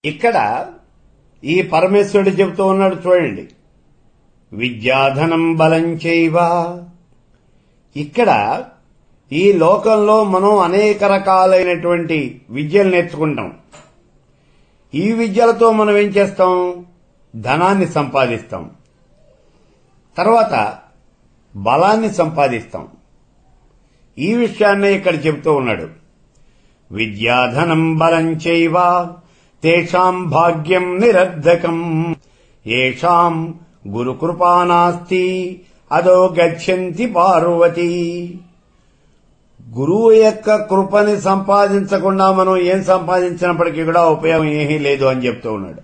ఇక్కడ ఈ పరమేశ్వరుడు చెబుతూ ఉన్నాడు చూడండి విద్యాధనం బలం చేయవ ఇక్కడ ఈ లోకంలో మనం అనేక రకాలైనటువంటి విద్యలు నేర్చుకుంటాం ఈ విద్యలతో మనం ఏం చేస్తాం ధనాన్ని సంపాదిస్తాం తర్వాత బలాన్ని సంపాదిస్తాం ఈ విషయాన్నే ఇక్కడ చెబుతూ ఉన్నాడు విద్యాధనం బలం చైవ తేషాం భాగ్యం నిరర్ధకం ఏషాం గురుకృపా నాస్తి అదో గచ్చంతి పార్వతి గురువు యొక్క కృపని సంపాదించకుండా మనం ఏం సంపాదించినప్పటికీ కూడా ఉపయోగం ఏమీ లేదు అని చెప్తూ ఉన్నాడు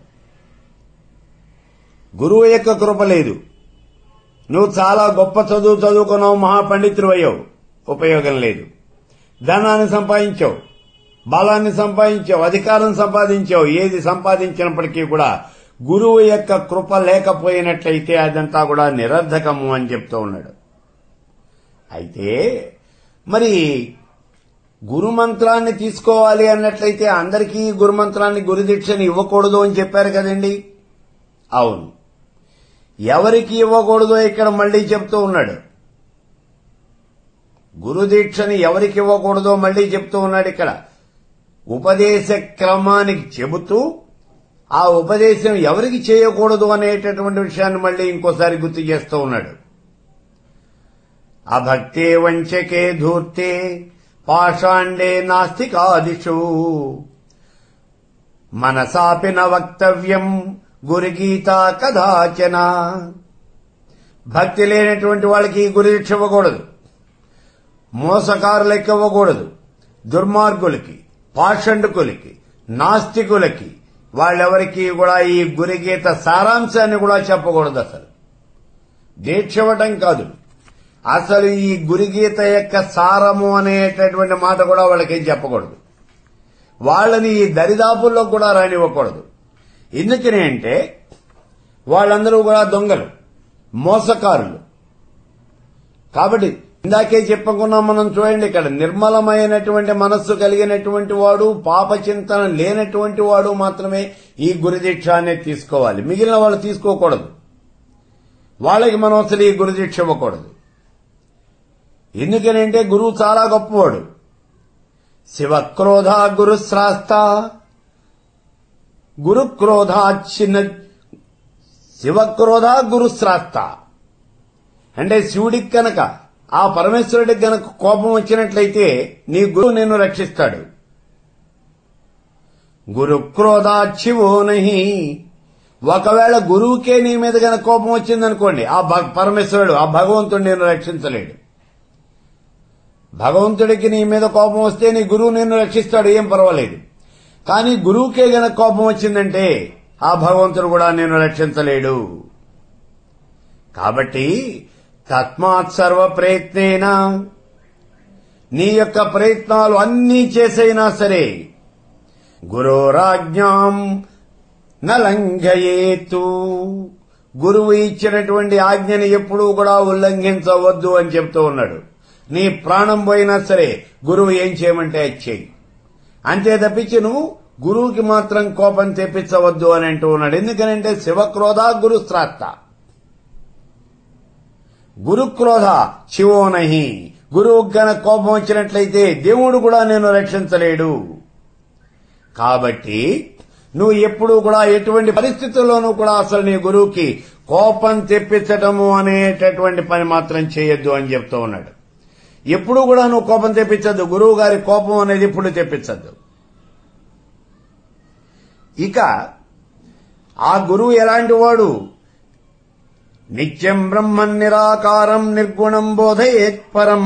గురువు యొక్క కృప లేదు నువ్వు చాలా గొప్ప చదువు చదువుకున్నావు మహాపండితుడు అయ్యావు ఉపయోగం లేదు ధనాన్ని సంపాదించావు బలాన్ని సంపాదించావు అధికారం సంపాదించావు ఏది సంపాదించినప్పటికీ కూడా గురువు యొక్క కృప లేకపోయినట్లయితే అదంతా కూడా నిరర్ధకము అని చెప్తూ ఉన్నాడు అయితే మరి గురుమంత్రాన్ని తీసుకోవాలి అన్నట్లయితే అందరికీ గురుమంత్రాన్ని గురుదీక్షని ఇవ్వకూడదు అని చెప్పారు కదండి అవును ఎవరికి ఇవ్వకూడదో ఇక్కడ మళ్లీ చెప్తూ ఉన్నాడు గురుదీక్షని ఎవరికి ఇవ్వకూడదో మళ్లీ చెప్తూ ఉన్నాడు ఇక్కడ ఉపదేశ క్రమానికి చెబుతూ ఆ ఉపదేశం ఎవరికి చేయకూడదు అనేటటువంటి విషయాన్ని మళ్లీ ఇంకోసారి గుర్తు చేస్తూ ఉన్నాడు అభక్తే వంచకే ధూర్తే పాషాండే నాస్తికాదిషు మనసాపి న వక్తవ్యం గురుగీత కదాచన భక్తి లేనటువంటి వాళ్ళకి గురుదీక్ష ఇవ్వకూడదు మోసకారులకి ఇవ్వకూడదు దుర్మార్గులకి పాషండుకులకి నాస్తికులకి వాళ్ళెవరికి కూడా ఈ గురుగీత సారాంశాన్ని కూడా చెప్పకూడదు అసలు దీక్ష ఇవ్వటం కాదు అసలు ఈ గురుగీత యొక్క సారము అనేటటువంటి మాట కూడా వాళ్ళకేం చెప్పకూడదు వాళ్ళని ఈ దరిదాపుల్లో కూడా రానివ్వకూడదు ఎందుకని అంటే వాళ్ళందరూ కూడా దొంగలు మోసకారులు కాబట్టి ఇందాకే చెప్పుకున్నాం మనం చూడండి ఇక్కడ నిర్మలమైనటువంటి మనస్సు కలిగినటువంటి వాడు పాప చింతన లేనటువంటి వాడు మాత్రమే ఈ గురుదీక్ష అనేది తీసుకోవాలి మిగిలిన వాళ్ళు తీసుకోకూడదు వాళ్ళకి మనం అసలు ఈ గురుదీక్ష ఇవ్వకూడదు ఎందుకనంటే గురువు చాలా గొప్పవాడు శివక్రోధ గురుశ్రాస్త గురుక్రోధాచ్చిన శివక్రోధ గురుశ్రాస్త అంటే శివుడికి కనుక ఆ పరమేశ్వరుడికి గనక కోపం వచ్చినట్లయితే నీ గురువు నిన్ను రక్షిస్తాడు గురుక్రోధాచ్చివో నహి ఒకవేళ గురువుకే నీ మీద గనక కోపం వచ్చిందనుకోండి ఆ పరమేశ్వరుడు ఆ భగవంతుడు నేను రక్షించలేడు భగవంతుడికి నీ మీద కోపం వస్తే నీ గురువు నిన్ను రక్షిస్తాడు ఏం పర్వాలేదు కానీ గురువుకే గనక కోపం వచ్చిందంటే ఆ భగవంతుడు కూడా నేను రక్షించలేడు కాబట్టి తస్మాత్ సర్వ ప్రయత్నేన నీ యొక్క ప్రయత్నాలు అన్నీ చేసైనా సరే గురోరాజ్ఞాం నలంఘయేతు గురువు ఇచ్చినటువంటి ఆజ్ఞని ఎప్పుడూ కూడా ఉల్లంఘించవద్దు అని చెప్తూ ఉన్నాడు నీ ప్రాణం పోయినా సరే గురువు ఏం చేయమంటే అది చేయి అంతే తప్పించి నువ్వు గురువుకి మాత్రం కోపం తెప్పించవద్దు అని అంటూ ఉన్నాడు ఎందుకనంటే శివక్రోధ గురుశ్రాత్త గురుక్రోధ శివోనహి గురువు గన కోపం వచ్చినట్లయితే దేవుడు కూడా నేను రక్షించలేడు కాబట్టి నువ్వు ఎప్పుడూ కూడా ఎటువంటి పరిస్థితుల్లోనూ కూడా అసలు నీ గురువుకి కోపం తెప్పించటము అనేటటువంటి పని మాత్రం చేయొద్దు అని చెప్తూ ఉన్నాడు ఎప్పుడూ కూడా నువ్వు కోపం తెప్పించద్దు గురువు గారి కోపం అనేది ఎప్పుడు తెప్పించద్దు ఇక ఆ గురువు ఎలాంటి వాడు నిత్యం బ్రహ్మన్ నిరాకారం నిర్గుణం బోధయేత్ పరం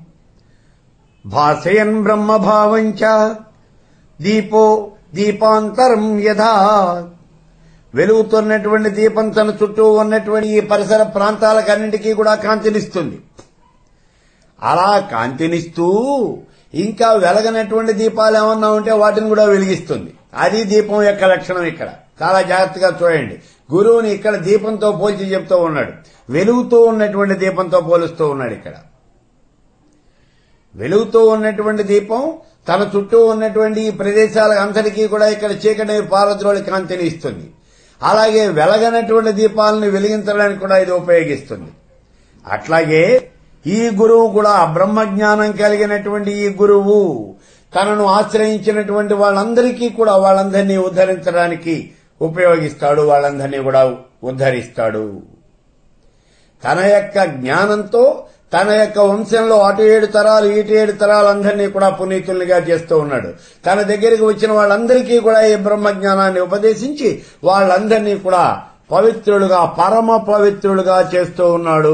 భాసయన్ బ్రహ్మభావంచ దీపో దీపాంతరం యథా వెలుగుతున్నటువంటి దీపం తన చుట్టూ ఉన్నటువంటి ఈ పరిసర ప్రాంతాలకన్నింటికీ కూడా కాంతినిస్తుంది అలా కాంతినిస్తూ ఇంకా వెలగనటువంటి దీపాలు ఏమన్నా ఉంటే వాటిని కూడా వెలిగిస్తుంది అది దీపం యొక్క లక్షణం ఇక్కడ చాలా జాగ్రత్తగా చూడండి గురువుని ఇక్కడ దీపంతో పోల్చి చెప్తూ ఉన్నాడు వెలుగుతూ ఉన్నటువంటి దీపంతో పోలుస్తూ ఉన్నాడు ఇక్కడ వెలుగుతూ ఉన్నటువంటి దీపం తన చుట్టూ ఉన్నటువంటి ఈ ప్రదేశాలకు అందరికీ కూడా ఇక్కడ చీకటి పారద్రోళి కాంతిని ఇస్తుంది అలాగే వెలగనటువంటి దీపాలను వెలిగించడానికి కూడా ఇది ఉపయోగిస్తుంది అట్లాగే ఈ గురువు కూడా బ్రహ్మజ్ఞానం కలిగినటువంటి ఈ గురువు తనను ఆశ్రయించినటువంటి వాళ్ళందరికీ కూడా వాళ్ళందరినీ ఉద్ధరించడానికి ఉపయోగిస్తాడు వాళ్ళందరినీ కూడా ఉద్ధరిస్తాడు తన యొక్క జ్ఞానంతో తన యొక్క వంశంలో అటు ఏడు తరాలు ఇటు ఏడు తరాలందరినీ కూడా పునీతుల్నిగా చేస్తూ ఉన్నాడు తన దగ్గరికి వచ్చిన వాళ్ళందరికీ కూడా ఈ బ్రహ్మ జ్ఞానాన్ని ఉపదేశించి వాళ్ళందరినీ కూడా పవిత్రులుగా పరమ పవిత్రులుగా చేస్తూ ఉన్నాడు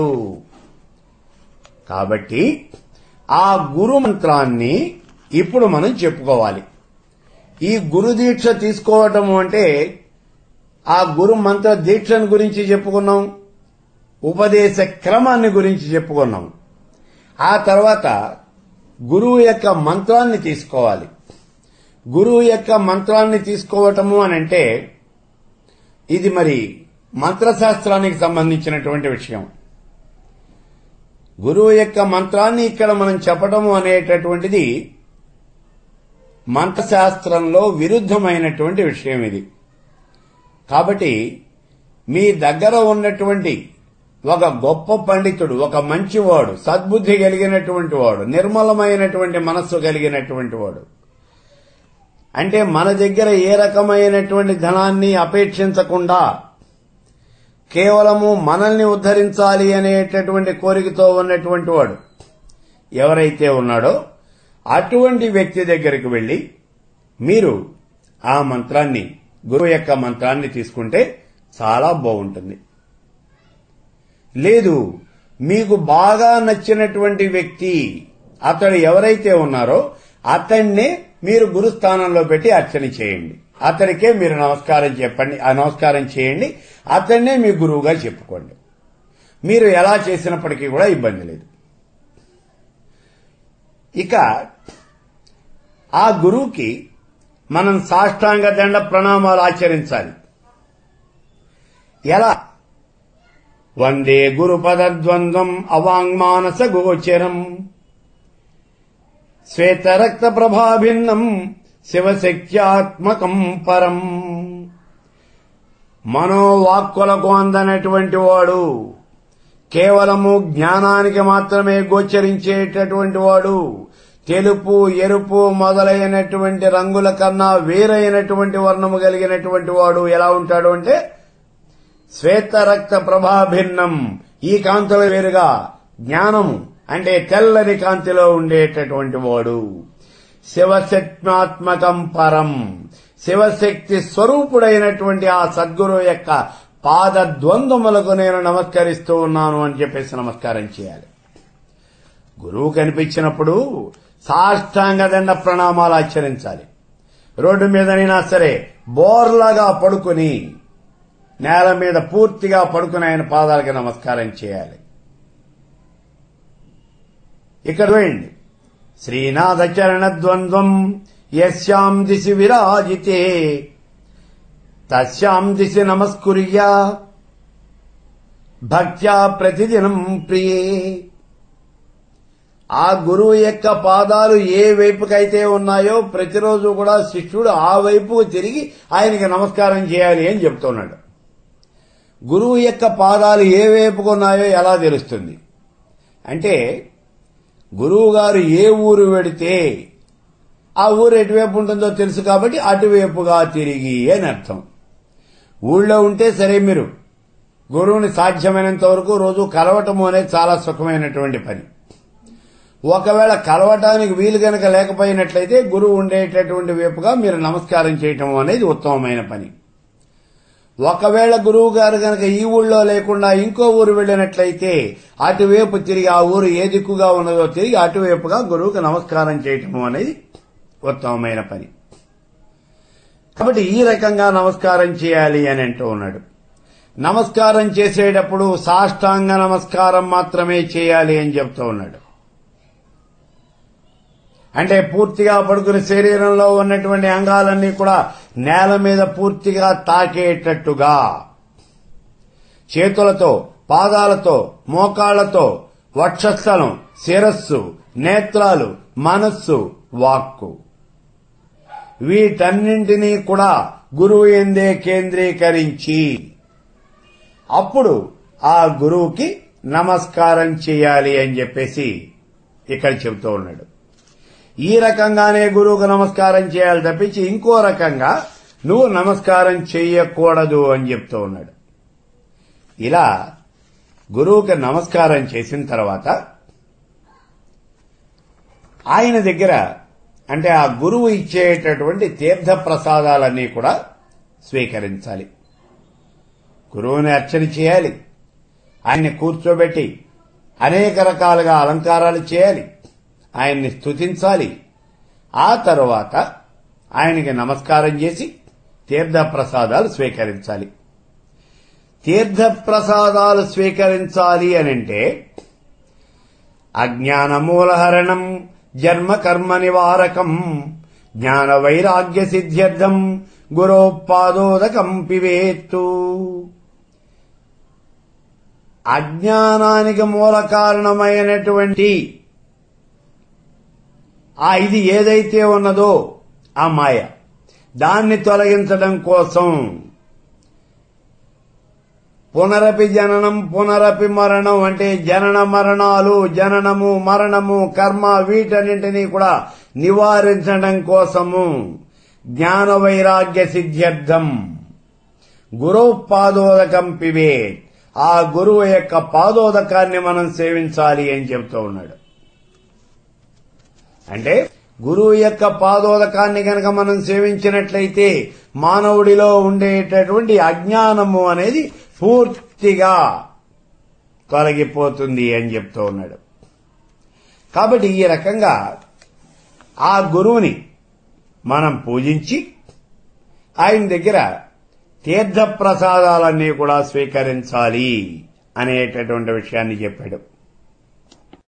కాబట్టి ఆ గురు మంత్రాన్ని ఇప్పుడు మనం చెప్పుకోవాలి ఈ గురు దీక్ష తీసుకోవటం అంటే ఆ గురు మంత్ర దీక్షను గురించి చెప్పుకున్నాం ఉపదేశ క్రమాన్ని గురించి చెప్పుకున్నాం ఆ తర్వాత గురువు యొక్క మంత్రాన్ని తీసుకోవాలి గురువు యొక్క మంత్రాన్ని తీసుకోవటము అని అంటే ఇది మరి మంత్రశాస్త్రానికి సంబంధించినటువంటి విషయం గురువు యొక్క మంత్రాన్ని ఇక్కడ మనం చెప్పటము అనేటటువంటిది మంత్రశాస్త్రంలో విరుద్ధమైనటువంటి విషయం ఇది కాబట్టి మీ దగ్గర ఉన్నటువంటి ఒక గొప్ప పండితుడు ఒక మంచివాడు సద్బుద్ధి కలిగినటువంటి వాడు నిర్మలమైనటువంటి మనస్సు కలిగినటువంటి వాడు అంటే మన దగ్గర ఏ రకమైనటువంటి ధనాన్ని అపేక్షించకుండా కేవలము మనల్ని ఉద్ధరించాలి అనేటటువంటి కోరికతో ఉన్నటువంటి వాడు ఎవరైతే ఉన్నాడో అటువంటి వ్యక్తి దగ్గరికి వెళ్లి మీరు ఆ మంత్రాన్ని గురువు యొక్క మంత్రాన్ని తీసుకుంటే చాలా బాగుంటుంది లేదు మీకు బాగా నచ్చినటువంటి వ్యక్తి అతడు ఎవరైతే ఉన్నారో అతన్నే మీరు గురుస్థానంలో పెట్టి అర్చన చేయండి అతనికే మీరు నమస్కారం చెప్పండి ఆ నమస్కారం చేయండి అతన్నే మీ గురువుగా చెప్పుకోండి మీరు ఎలా చేసినప్పటికీ కూడా ఇబ్బంది లేదు ఇక ఆ గురువుకి మనం సాష్టాంగ దండ ప్రణామాలు ఆచరించాలి ఎలా వందే గురుపదద్వంద్వం అవాంగ్మానస గోచరం శ్వేతరక్త ప్రభాభిన్నం శివశక్త్యాత్మకం పరం మనోవాక్కులకు అందనటువంటి వాడు కేవలము జ్ఞానానికి మాత్రమే గోచరించేటటువంటి వాడు తెలుపు ఎరుపు మొదలైనటువంటి రంగుల కన్నా వేరైనటువంటి వర్ణము కలిగినటువంటి వాడు ఎలా ఉంటాడు అంటే శ్వేత రక్త ప్రభాభిన్నం ఈ కాంతుల వేరుగా జ్ఞానము అంటే తెల్లని కాంతిలో ఉండేటటువంటి వాడు శివశక్త్మాత్మకం పరం శివశక్తి స్వరూపుడైనటువంటి ఆ సద్గురు యొక్క పాద ద్వంద్వములకు నేను నమస్కరిస్తూ ఉన్నాను అని చెప్పేసి నమస్కారం చేయాలి గురువు కనిపించినప్పుడు సాష్టాంగ దండ ప్రణామాలు ఆచరించాలి రోడ్డు మీదనైనా సరే బోర్లాగా పడుకుని నేల మీద పూర్తిగా పడుకుని ఆయన పాదాలకి నమస్కారం చేయాలి ఇక్కడ చూడండి శ్రీనాథ చరణ ద్వంద్వం యస్యాం దిశి విరాజితే తస్యాం దిశి నమస్కుర్య భక్త్యా ప్రతిదినం ప్రియే ఆ గురువు యొక్క పాదాలు ఏ వైపుకైతే ఉన్నాయో ప్రతిరోజు కూడా శిష్యుడు ఆ వైపుకు తిరిగి ఆయనకి నమస్కారం చేయాలి అని చెప్తున్నాడు గురువు యొక్క పాదాలు ఏ వైపుకు ఉన్నాయో ఎలా తెలుస్తుంది అంటే గురువు గారు ఏ ఊరు వెడితే ఆ ఊరు ఎటువైపు ఉంటుందో తెలుసు కాబట్టి అటువైపుగా తిరిగి అని అర్థం ఊళ్ళో ఉంటే సరే మీరు గురువుని సాధ్యమైనంత వరకు రోజు కలవటము అనేది చాలా సుఖమైనటువంటి పని ఒకవేళ కలవటానికి వీలు గనక లేకపోయినట్లయితే గురువు ఉండేటటువంటి వైపుగా మీరు నమస్కారం చేయటం అనేది ఉత్తమమైన పని ఒకవేళ గురువు గారు గనక ఈ ఊళ్ళో లేకుండా ఇంకో ఊరు వెళ్ళినట్లయితే అటువైపు తిరిగి ఆ ఊరు ఏ దిక్కుగా ఉన్నదో తిరిగి అటువైపుగా గురువుకి నమస్కారం చేయటం అనేది ఉత్తమమైన పని కాబట్టి ఈ రకంగా నమస్కారం చేయాలి అని అంటూ ఉన్నాడు నమస్కారం చేసేటప్పుడు సాష్టాంగ నమస్కారం మాత్రమే చేయాలి అని చెప్తూ ఉన్నాడు అంటే పూర్తిగా పడుకుని శరీరంలో ఉన్నటువంటి అంగాలన్నీ కూడా నేల మీద పూర్తిగా తాకేటట్టుగా చేతులతో పాదాలతో మోకాళ్లతో వక్షస్థలం శిరస్సు నేత్రాలు మనస్సు వాక్కు వీటన్నింటినీ కూడా గురువు ఎందే కేంద్రీకరించి అప్పుడు ఆ గురువుకి నమస్కారం చేయాలి అని చెప్పేసి ఇక్కడ చెబుతూ ఉన్నాడు ఈ రకంగానే గురువుకు నమస్కారం చేయాలి తప్పించి ఇంకో రకంగా నువ్వు నమస్కారం చెయ్యకూడదు అని చెప్తూ ఉన్నాడు ఇలా గురువుకి నమస్కారం చేసిన తర్వాత ఆయన దగ్గర అంటే ఆ గురువు ఇచ్చేటటువంటి తీర్థ ప్రసాదాలన్నీ కూడా స్వీకరించాలి గురువుని అర్చన చేయాలి ఆయన్ని కూర్చోబెట్టి అనేక రకాలుగా అలంకారాలు చేయాలి ఆయన్ని స్తుతించాలి ఆ తరువాత ఆయనకి నమస్కారం చేసి తీర్థ ప్రసాదాలు స్వీకరించాలి తీర్థ ప్రసాదాలు స్వీకరించాలి అనంటే అజ్ఞానమూలహరణం జన్మ కర్మ నివారకం జ్ఞాన వైరాగ్య సిద్ధ్యర్థం గురోపాదోదకం పివేత్తు అజ్ఞానానికి మూల కారణమైనటువంటి ఆ ఇది ఏదైతే ఉన్నదో ఆ మాయ దాన్ని తొలగించడం కోసం పునరపి జననం పునరపి మరణం అంటే జనన మరణాలు జననము మరణము కర్మ వీటన్నింటినీ కూడా నివారించడం కోసము జ్ఞాన వైరాగ్య సిద్ధ్యర్థం గురు పాదోదకం పివే ఆ గురువు యొక్క పాదోదకాన్ని మనం సేవించాలి అని చెబుతూ ఉన్నాడు అంటే గురువు యొక్క పాదోదకాన్ని గనక మనం సేవించినట్లయితే మానవుడిలో ఉండేటటువంటి అజ్ఞానము అనేది పూర్తిగా తొలగిపోతుంది అని చెప్తూ ఉన్నాడు కాబట్టి ఈ రకంగా ఆ గురువుని మనం పూజించి ఆయన దగ్గర తీర్థ ప్రసాదాలన్నీ కూడా స్వీకరించాలి అనేటటువంటి విషయాన్ని చెప్పాడు